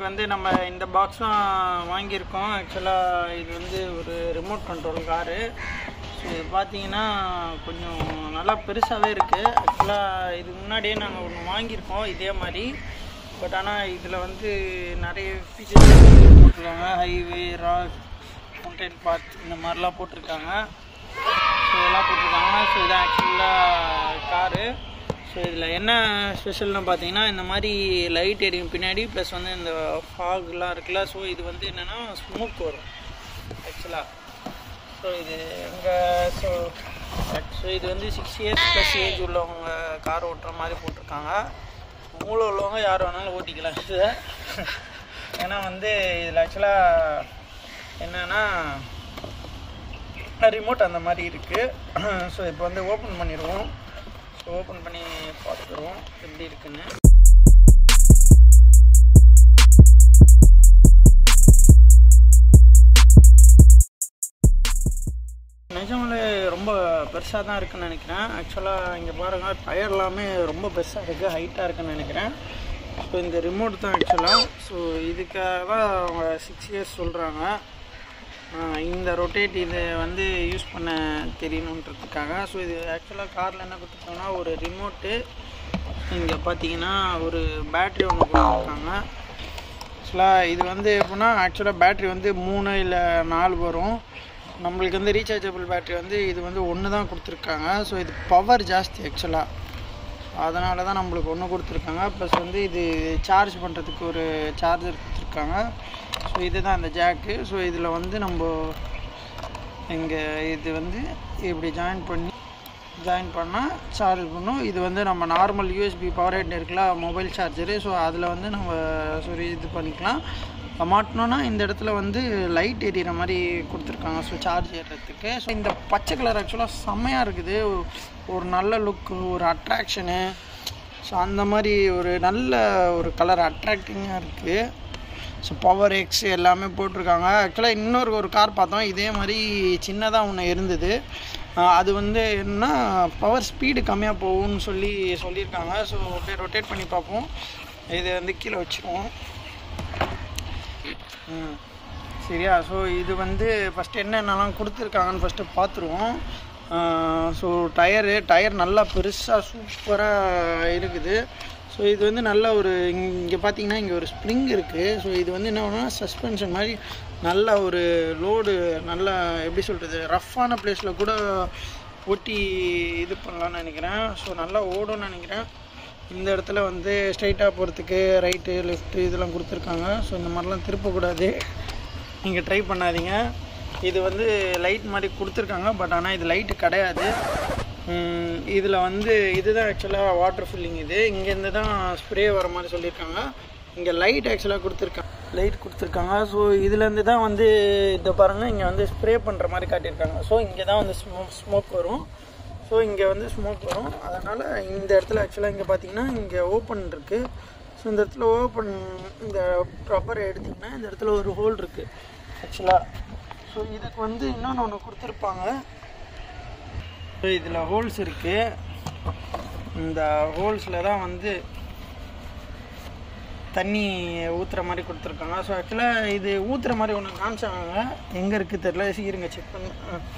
வந்து நம்ம இந்த பாக்ஸ்லாம் வாங்கியிருக்கோம் ஆக்சுவலாக இது வந்து ஒரு ரிமோட் கண்ட்ரோல் காரு ஸோ இது பார்த்தீங்கன்னா கொஞ்சம் நல்லா பெருசாகவே இருக்குது ஆக்சுவலாக இதுக்கு முன்னாடியே நாங்கள் ஒன்று வாங்கியிருக்கோம் இதே மாதிரி பட் ஆனால் இதில் வந்து நிறைய ஃபீச்சர்ஸ் போட்டிருக்காங்க ஹைவே ராக் மவுண்டைன் பாத் இந்த மாதிரிலாம் போட்டிருக்காங்க ஸோ இதெல்லாம் போட்டிருக்காங்க ஸோ இது ஆக்சுவலாக காரு ஸோ இதில் என்ன ஸ்பெஷல்னு பார்த்தீங்கன்னா இந்த மாதிரி லைட் எரியும் பின்னாடி ப்ளஸ் வந்து இந்த ஃபாக்லாம் இருக்குல்ல ஸோ இது வந்து என்னென்னா ஸ்மோக் வரும் ஆக்சுவலாக ஸோ இது எங்கள் ஸோ ஸோ இது வந்து சிக்ஸ் இயர்ஸ் ப்ளஸ் ஏஜ் உள்ளவங்க கார் ஓட்டுற மாதிரி போட்டிருக்காங்க மூளை உள்ளவங்க யார் வேணாலும் ஓட்டிக்கலாம் இதை ஏன்னா வந்து இதில் ஆக்சுவலாக என்னென்னா ரிமோட் அந்த மாதிரி இருக்குது ஸோ இப்போ வந்து ஓப்பன் பண்ணிடுவோம் ஸோ ஓப்பன் பண்ணி பார்த்துருவோம் எப்படி இருக்குன்னு நிஜமாலே ரொம்ப பெருசாக தான் இருக்குன்னு நினைக்கிறேன் ஆக்சுவலாக இங்கே பாருங்கள் டயர் எல்லாமே ரொம்ப பெருசாக இருக்குது ஹைட்டாக இருக்குன்னு நினைக்கிறேன் ஸோ இந்த ரிமோட் தான் ஆக்சுவலாக ஸோ இதுக்காக தான் அவங்க சிக்ஸ் இயர்ஸ் சொல்கிறாங்க இந்த ரொட்டேட் இது வந்து யூஸ் பண்ண தெரியணுன்றதுக்காக ஸோ இது ஆக்சுவலாக காரில் என்ன கொடுத்துருக்காங்கன்னா ஒரு ரிமோட்டு இங்கே பார்த்தீங்கன்னா ஒரு பேட்ரி ஒன்று கொடுத்துருக்காங்க ஆக்சுவலாக இது வந்து எப்படின்னா ஆக்சுவலாக பேட்ரி வந்து மூணு இல்லை நாலு வரும் நம்மளுக்கு வந்து ரீசார்ஜபிள் பேட்ரி வந்து இது வந்து ஒன்று தான் கொடுத்துருக்காங்க ஸோ இது பவர் ஜாஸ்தி ஆக்சுவலாக அதனால தான் நம்மளுக்கு ஒன்று கொடுத்துருக்காங்க ப்ளஸ் வந்து இது சார்ஜ் பண்ணுறதுக்கு ஒரு சார்ஜர் கொடுத்துருக்காங்க ஸோ இதுதான் அந்த ஜாக்கு ஸோ இதில் வந்து நம்ம இங்கே இது வந்து இப்படி ஜாயின் பண்ணி ஜாயின் பண்ணால் சார்ஜ் பண்ணும் இது வந்து நம்ம நார்மல் யூஎஸ்பி பவர் ஹெட் இருக்குல்ல மொபைல் சார்ஜரு ஸோ அதில் வந்து நம்ம சரி இது பண்ணிக்கலாம் மாட்டினோன்னா இந்த இடத்துல வந்து லைட் எரியிற மாதிரி கொடுத்துருக்காங்க ஸோ சார்ஜ் ஏறுறதுக்கு ஸோ இந்த பச்சை கலர் ஆக்சுவலாக செம்மையாக இருக்குது ஒரு நல்ல லுக்கு ஒரு அட்ராக்ஷனு ஸோ அந்த மாதிரி ஒரு நல்ல ஒரு கலர் அட்ராக்டிங்காக இருக்குது ஸோ பவர் எக்ஸ் எல்லாமே போட்டிருக்காங்க ஆக்சுவலாக இன்னொரு ஒரு கார் பார்த்தோம் இதே மாதிரி சின்னதாக ஒன்று இருந்தது அது வந்து என்னன்னா பவர் ஸ்பீடு கம்மியாக போகும்னு சொல்லி சொல்லியிருக்காங்க ஸோ அப்படியே ரொட்டேட் பண்ணி பார்ப்போம் இது வந்து கீழே வச்சுருவோம் ம் சரியா ஸோ இது வந்து ஃபஸ்ட்டு என்னென்னலாம் கொடுத்துருக்காங்கன்னு ஃபஸ்ட்டு பார்த்துருவோம் ஸோ டயரு டயர் நல்லா பெருசாக சூப்பராக இருக்குது ஸோ இது வந்து நல்ல ஒரு இங்கே பார்த்தீங்கன்னா இங்கே ஒரு ஸ்ப்ரிங் இருக்குது ஸோ இது வந்து என்ன பண்ணுன்னா சஸ்பென்ஷன் மாதிரி நல்ல ஒரு லோடு நல்லா எப்படி சொல்கிறது ரஃப்பான பிளேஸில் கூட ஓட்டி இது பண்ணலான்னு நினைக்கிறேன் ஸோ நல்லா ஓடும்னு நினைக்கிறேன் இந்த இடத்துல வந்து ஸ்ட்ரைட்டாக போகிறதுக்கு ரைட்டு லெஃப்ட்டு இதெல்லாம் கொடுத்துருக்காங்க ஸோ இந்த மாதிரிலாம் திருப்பக்கூடாது நீங்கள் ட்ரை பண்ணாதீங்க இது வந்து லைட் மாதிரி கொடுத்துருக்காங்க பட் ஆனால் இது லைட்டு கிடையாது இதில் வந்து இதுதான் ஆக்சுவலாக வாட்டர் ஃபில்லிங் இது இங்கேருந்து தான் ஸ்ப்ரே வர மாதிரி சொல்லியிருக்காங்க இங்கே லைட் ஆக்சுவலாக கொடுத்துருக்காங்க லைட் கொடுத்துருக்காங்க ஸோ இதுலேருந்து தான் வந்து இதை பாருங்கள் இங்கே வந்து ஸ்ப்ரே பண்ணுற மாதிரி காட்டியிருக்காங்க ஸோ இங்கே தான் வந்து ஸ்மோக் ஸ்மோக் வரும் ஸோ இங்கே வந்து ஸ்மோக் வரும் அதனால் இந்த இடத்துல ஆக்சுவலாக இங்கே பார்த்தீங்கன்னா இங்கே ஓப்பன் இருக்குது ஸோ இந்த இடத்துல ஓப்பன் இந்த ரப்பரை எடுத்திங்கன்னா இந்த இடத்துல ஒரு ஹோல் இருக்குது ஆக்சுவலாக ஸோ இதுக்கு வந்து இன்னொன்று ஒன்று கொடுத்துருப்பாங்க ஸோ இதில் ஹோல்ஸ் இருக்குது இந்த ஹோல்ஸில் தான் வந்து தண்ணி ஊற்றுற மாதிரி கொடுத்துருக்காங்க ஸோ ஆக்சுவலாக இது ஊற்றுற மாதிரி ஒன்று காமிச்சாங்க எங்கே இருக்குது தெரில இருங்க செக் பண்ணி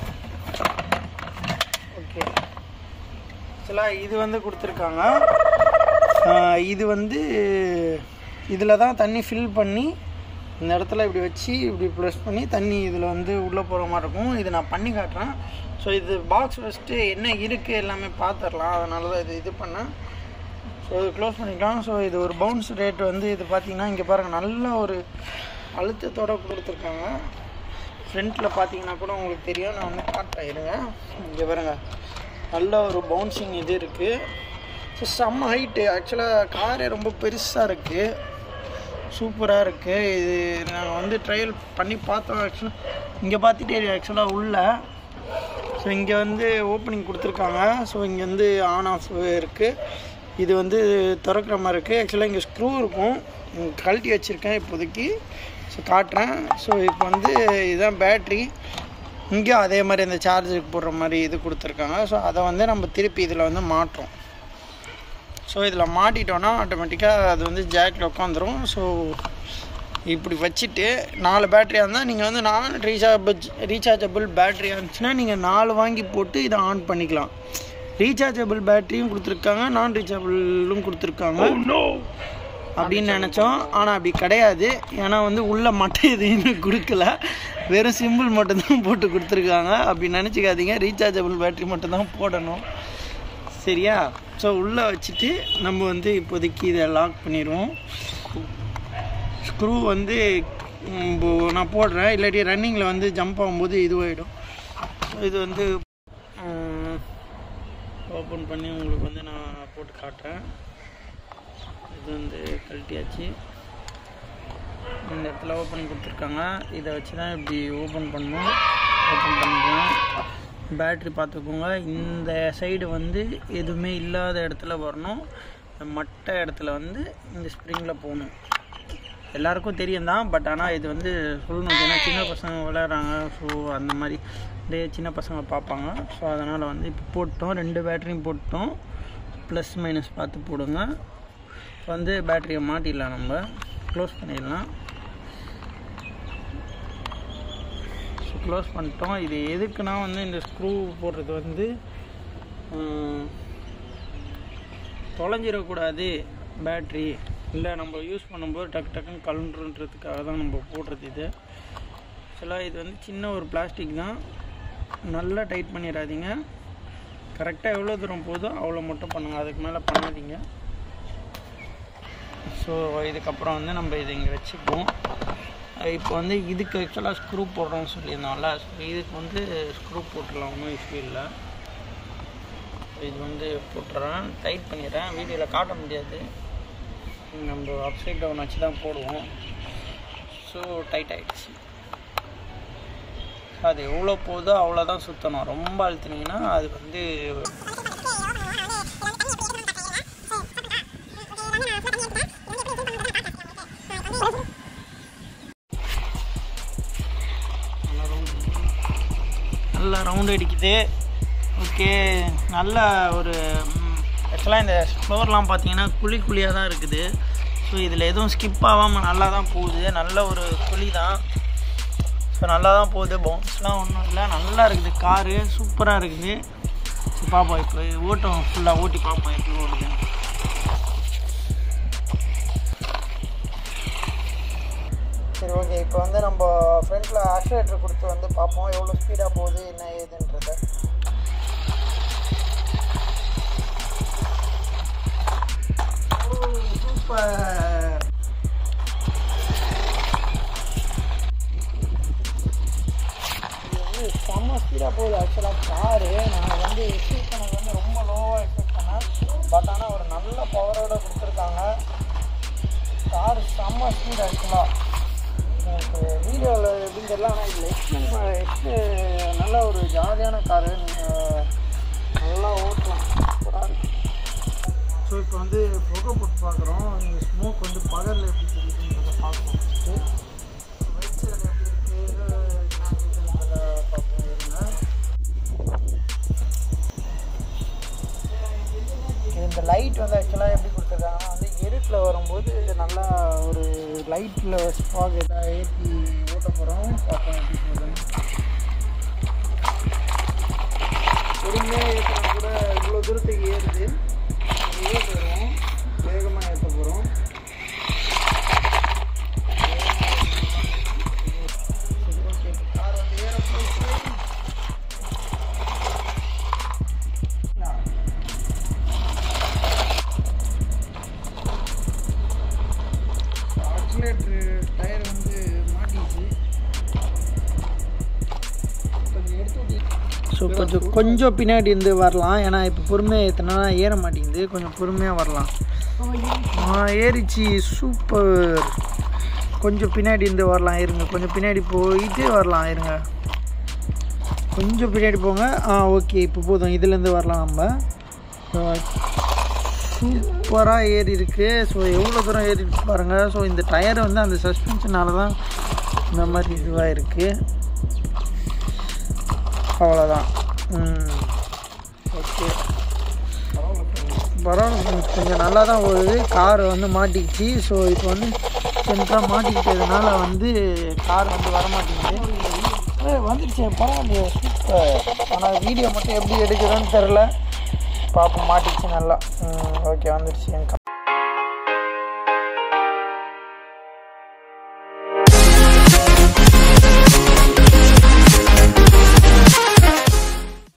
ஓகே ஆக்சுவலாக இது வந்து கொடுத்துருக்காங்க இது வந்து இதில் தான் தண்ணி ஃபில் பண்ணி இந்த இடத்துல இப்படி வச்சு இப்படி ப்ரெஸ் பண்ணி தண்ணி இதில் வந்து உள்ளே போகிற மாதிரி இருக்கும் இது நான் பண்ணி காட்டுறேன் ஸோ இது பாக்ஸ் ஃபஸ்ட்டு என்ன இருக்குது எல்லாமே பார்த்துடலாம் அதனால தான் இது இது பண்ணேன் ஸோ இது க்ளோஸ் பண்ணிக்கலாம் ஸோ இது ஒரு பவுன்ஸ் ரேட் வந்து இது பார்த்தீங்கன்னா இங்கே பாருங்கள் நல்ல ஒரு அழுத்தத்தோடு கொடுத்துருக்காங்க ஃப்ரண்ட்டில் பார்த்தீங்கன்னா கூட உங்களுக்கு தெரியும் நான் வந்து காட்டுறேன் இருங்க இங்கே பாருங்க நல்ல ஒரு பவுன்சிங் இது இருக்குது ஸோ செம்ம ஹைட்டு ஆக்சுவலாக காரே ரொம்ப பெருசாக இருக்குது சூப்பராக இருக்குது இது நாங்கள் வந்து ட்ரையல் பண்ணி பார்த்தோம் ஆக்சுவலாக இங்கே பார்த்துட்டே ஆக்சுவலாக உள்ள ஸோ இங்கே வந்து ஓப்பனிங் கொடுத்துருக்காங்க ஸோ இங்கே வந்து ஆன் ஆஃப் இருக்குது இது வந்து திறக்கிற மாதிரி இருக்குது ஆக்சுவலாக இங்கே ஸ்க்ரூ இருக்கும் இங்க கழட்டி வச்சுருக்கேன் இப்போதைக்கு ஸோ காட்டுறேன் ஸோ இப்போ வந்து இதுதான் பேட்ரி இங்கேயும் அதே மாதிரி அந்த சார்ஜருக்கு போடுற மாதிரி இது கொடுத்துருக்காங்க ஸோ அதை வந்து நம்ம திருப்பி இதில் வந்து மாட்டுறோம் ஸோ இதில் மாட்டிட்டோன்னா ஆட்டோமேட்டிக்காக அது வந்து ஜாக்கில் உட்காந்துரும் ஸோ இப்படி வச்சுட்டு நாலு பேட்டரியாக இருந்தால் நீங்கள் வந்து நான் ரீசார்ஜ் ரீசார்ஜபிள் பேட்டரியாக இருந்துச்சுன்னா நீங்கள் நாலு வாங்கி போட்டு இதை ஆன் பண்ணிக்கலாம் ரீசார்ஜபிள் பேட்டரியும் கொடுத்துருக்காங்க நான் ரீசார்ஜபிளும் கொடுத்துருக்காங்க அப்படின்னு நினச்சோம் ஆனால் அப்படி கிடையாது ஏன்னா வந்து உள்ள மட்டை எதுவுமே கொடுக்கல வெறும் சிம்பிள் மட்டும்தான் போட்டு கொடுத்துருக்காங்க அப்படி நினச்சிக்காதீங்க ரீசார்ஜபிள் பேட்டரி மட்டும்தான் போடணும் சரியா ஸோ உள்ளே வச்சுட்டு நம்ம வந்து இப்போதைக்கு இதை லாக் பண்ணிடுவோம் ஸ்க்ரூ வந்து ம், இப்போ நான் போடுறேன் இல்லாட்டி ரன்னிங்கில் வந்து ஜம்ப் ஆகும்போது இதுவாகிடும் இது வந்து ஓப்பன் பண்ணி உங்களுக்கு வந்து நான் போட்டு காட்டுறேன் இது வந்து கழட்டியாச்சு இந்த இடத்துல ஓப்பன் கொடுத்துருக்காங்க இதை வச்சு தான் இப்படி ஓப்பன் பண்ணணும் ஓப்பன் பண்ணிக்கலாம் பேட்ரி பார்த்துக்கோங்க இந்த சைடு வந்து எதுவுமே இல்லாத இடத்துல வரணும் இந்த மட்டை இடத்துல வந்து இந்த ஸ்ப்ரிங்கில் போகணும் எல்லாருக்கும் தெரியும் தான் பட் ஆனால் இது வந்து சொல்லணும் ஏன்னா சின்ன பசங்க விளையாடுறாங்க ஸோ அந்த மாதிரி இதே சின்ன பசங்க பார்ப்பாங்க ஸோ அதனால் வந்து இப்போ போட்டோம் ரெண்டு பேட்டரியும் போட்டோம் ப்ளஸ் மைனஸ் பார்த்து போடுங்க இப்போ வந்து பேட்டரியை மாட்டிடலாம் நம்ம க்ளோஸ் பண்ணிடலாம் ஸோ க்ளோஸ் பண்ணிட்டோம் இது எதுக்குன்னா வந்து இந்த ஸ்க்ரூ போடுறது வந்து ஆஹ், தொலைஞ்சிடக்கூடாது பேட்ரி இல்லை நம்ம யூஸ் பண்ணும்போது டக்கு டக்குன்னு கலண்டுன்றதுக்காக தான் நம்ம போடுறது இது ஆக்சுவலாக இது வந்து சின்ன ஒரு பிளாஸ்டிக் தான் நல்லா டைட் பண்ணிடாதீங்க கரெக்டாக எவ்வளோ தூரம் போதோ அவ்வளோ மட்டும் பண்ணுங்கள் அதுக்கு மேலே பண்ணாதீங்க ஸோ இதுக்கப்புறம் வந்து நம்ம இதை இங்கே வச்சுப்போம் இப்போ வந்து இதுக்கு ஆக்சுவலாக ஸ்க்ரூ போடுறோம்னு சொல்லியிருந்தோம்ல ஸோ இதுக்கு வந்து ஸ்க்ரூ போட்டுடலாம் ஒன்றும் இஷ்யூ இல்லை இது வந்து போட்டுறேன் டைட் பண்ணிடுறேன் வீடியோவில் காட்ட முடியாது நம்ம அப்சைட் டவுன் வச்சு தான் போடுவோம் ஸோ டைட் ஆகிடுச்சு அது எவ்வளோ போதோ அவ்வளோதான் சுற்றணும் ரொம்ப அழுத்தினீங்கன்னா அது வந்து நல்லா ரவுண்ட் அடிக்குது ஓகே நல்ல ஒரு ஆக்சுவலாக இந்த ஃப்ளோர்லாம் பார்த்தீங்கன்னா குழி குழியாக தான் இருக்குது ஸோ இதில் எதுவும் ஸ்கிப் ஆகாமல் நல்லா தான் போகுது நல்ல ஒரு குழி தான் ஸோ நல்லா தான் போகுது பவுன்ஸ்லாம் ஒன்றும் இல்லை நல்லா இருக்குது காரு சூப்பராக இருக்குது சரி பார்ப்போம் இப்போ ஓட்டம் ஃபுல்லாக ஓட்டி பார்ப்போம் எப்படி ஓடுது சரி ஓகே இப்போ வந்து நம்ம ஃப்ரண்ட்டில் ஆக்சிலேட்டர் கொடுத்து வந்து பார்ப்போம் எவ்வளோ ஸ்பீடாக போகுது என்ன ஏதுன்றத சூப்பர் இது வந்து செம்ம ஸ்பீடாக போகுது ஆக்சுவலாக காரு நான் வந்து எக்ஸ்பெக்ட் பண்ணது வந்து ரொம்ப லோவாக எக்ஸ்பெக்ட் பண்ணேன் பட் ஆனால் ஒரு நல்ல பவரோட கொடுத்துருக்காங்க கார் செம்ம ஸ்பீட் ஆக்சுவலாக எனக்கு வீடியோவில் எப்படின்னு தெரியல ஆனால் இதில் எக்ஸ்பிளைன் எக்ஸ்பிளே நல்ல ஒரு ஜாலியான காரு நீங்கள் நல்லா ஓட்டலாம் சூப்பராக இருக்கு ஸோ இப்போ வந்து புகை போட்டு பார்க்குறோம் இந்த ஸ்மோக் வந்து பகலில் எப்படி தெரியுதுன்றதை பார்ப்போம் ஃபஸ்ட்டு ரைட் சைடில் எப்படி இருக்குது பார்ப்போம் இருங்க இது இந்த லைட் வந்து ஆக்சுவலாக எப்படி கொடுத்துருக்காங்கன்னா வந்து இருட்டில் வரும்போது நல்லா ஒரு லைட்டில் ஸ்பாக் எதாவது ஏற்றி ஓட்ட போகிறோம் பார்ப்போம் எப்படி போகுதுன்னு பொறுமையாக ஏற்றினா கூட இவ்வளோ தூரத்துக்கு ஏறுது ஏற்ற போகிறோம் வேகமாக ஏற்ற போகிறோம் ஓகே கார் வந்து ஏற போயிட்டு ஆக்சிலேட்ரு டயர் வந்து மாட்டிச்சு கொஞ்சம் எடுத்து ஸோ கொஞ்சம் கொஞ்சம் பின்னாடி இருந்து வரலாம் ஏன்னா இப்போ பொறுமையாக ஏற்றினா ஏற மாட்டேங்குது கொஞ்சம் பொறுமையாக வரலாம் ஆ ஏறிச்சு சூப்பர் கொஞ்சம் பின்னாடி இருந்து வரலாம் இருங்க கொஞ்சம் பின்னாடி போயிட்டு வரலாம் இருங்க கொஞ்சம் பின்னாடி போங்க ஆ ஓகே இப்போ போதும் இதுலேருந்து வரலாம் நம்ம சூப்பராக ஏறி இருக்கு ஸோ எவ்வளோ தூரம் ஏறி இருக்கு பாருங்கள் ஸோ இந்த டயர் வந்து அந்த சஸ்பென்ஷனால தான் இந்த மாதிரி இதுவாக இருக்குது அவ்வளோதான் ஓகே பரவாயில்ல friends. கொஞ்சம் நல்லா தான் ஓடுது கார் வந்து மாட்டிக்கிச்சு ஸோ இப்போ வந்து சென்டராக மாட்டிக்கிட்டதுனால வந்து கார் வந்து வரமாட்டேங்குது ஏய், வந்துடுச்சு பரவாயில்லையே சூப்பர் ஆனால் வீடியோ மட்டும் எப்படி எடுக்குதுன்னு தெரில பார்ப்போம் மாட்டிச்சு நல்லா ஓகே வந்துடுச்சு என்